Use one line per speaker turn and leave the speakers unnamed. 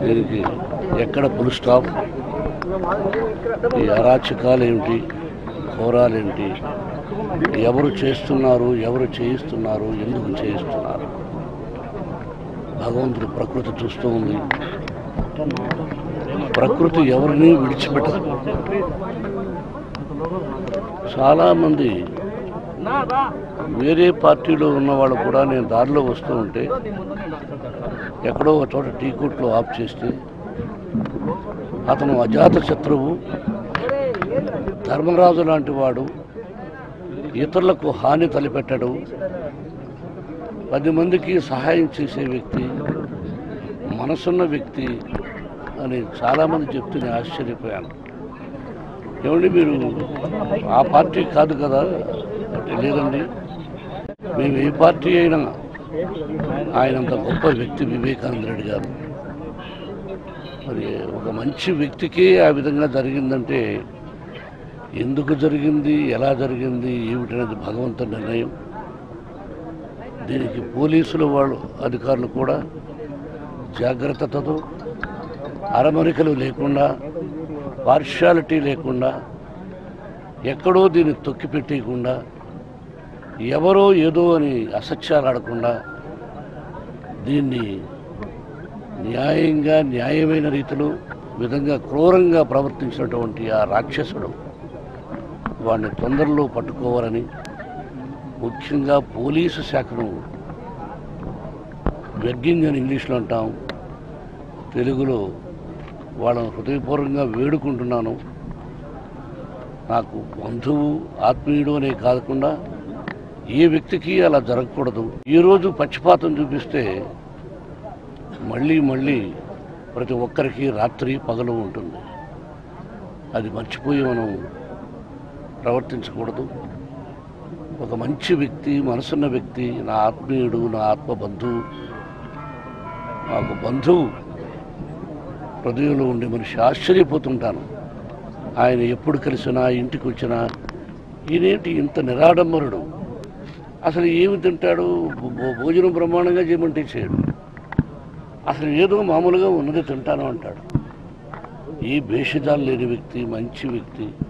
దీనికి ఎక్కడ full stop ఈ అరాచకాలు ఏమిటి ఘోరాలేంటి ఎవరు చేస్తున్నారు ఎవరు చేయిస్తున్నారు ఎందుకు చేయిస్తున్నారు భగవంతుడు ప్రకృతి చూస్తూ ఉంది ప్రకృతి ఎవరిని విడిచిపెట్టదు చాలామంది వేరే పార్టీలో ఉన్న వాళ్ళు కూడా నేను దారిలో వస్తూ ఉంటే ఎక్కడో ఒక చోట టీ కొట్లో ఆఫ్ చేస్తే అతను అజాత శత్రువు ధర్మరాజు లాంటి వాడు ఇతరులకు హాని తలపెట్టడు పది మందికి సహాయం చేసే వ్యక్తి మనసున్న వ్యక్తి అని చాలామంది చెప్తూ నేను ఆశ్చర్యపోయాను ఏమండి మీరు ఆ పార్టీ కాదు కదా అంటే లేదండి మేము ఏ పార్టీ అయినా ఆయనంత గొప్ప వ్యక్తి వివేకానంద రెడ్డి గారు మరి ఒక మంచి వ్యక్తికి ఆ విధంగా జరిగిందంటే ఎందుకు జరిగింది ఎలా జరిగింది ఏమిటనేది భగవంతుని నిర్ణయం దీనికి పోలీసులు వాళ్ళు అధికారులు కూడా జాగ్రత్తతో అరమరికలు లేకుండా పార్షాలిటీ లేకుండా ఎక్కడో దీన్ని తొక్కిపెట్టేయకుండా ఎవరో ఏదో అని అసత్యాలు ఆడకుండా దీన్ని న్యాయంగా న్యాయమైన రీతిలో విధంగా క్రూరంగా ప్రవర్తించినటువంటి ఆ రాక్షసుడు వాడిని తొందరలో పట్టుకోవాలని ముఖ్యంగా పోలీసు శాఖను బెగ్గింగ్ అని ఇంగ్లీష్లో అంటాం తెలుగులో వాళ్ళని హృదయపూర్వకంగా వేడుకుంటున్నాను నాకు బంధువు ఆత్మీయుడు అనే కాకుండా ఏ వ్యక్తికి అలా జరగకూడదు ఈరోజు పక్షపాతం చూపిస్తే మళ్ళీ మళ్ళీ ప్రతి ఒక్కరికి రాత్రి పగలు ఉంటుంది అది మర్చిపోయి మనం ప్రవర్తించకూడదు ఒక మంచి వ్యక్తి మనసున్న వ్యక్తి నా ఆత్మీయుడు నా ఆత్మ బంధువు నాకు బంధువు హృదయంలో ఉండే మనిషి ఆశ్చర్యపోతుంటాను ఆయన ఎప్పుడు కలిసినా ఇంటికి వచ్చినా ఈయనేంటి ఇంత నిరాడంబరుడు అసలు ఏమి తింటాడు భో- భోజనం బ్రహ్మాండంగా చేయమంటే చేయడు అసలు ఏదో మామూలుగా ఉన్నది తింటాను అంటాడు ఈ భేషజాలు లేని వ్యక్తి మంచి వ్యక్తి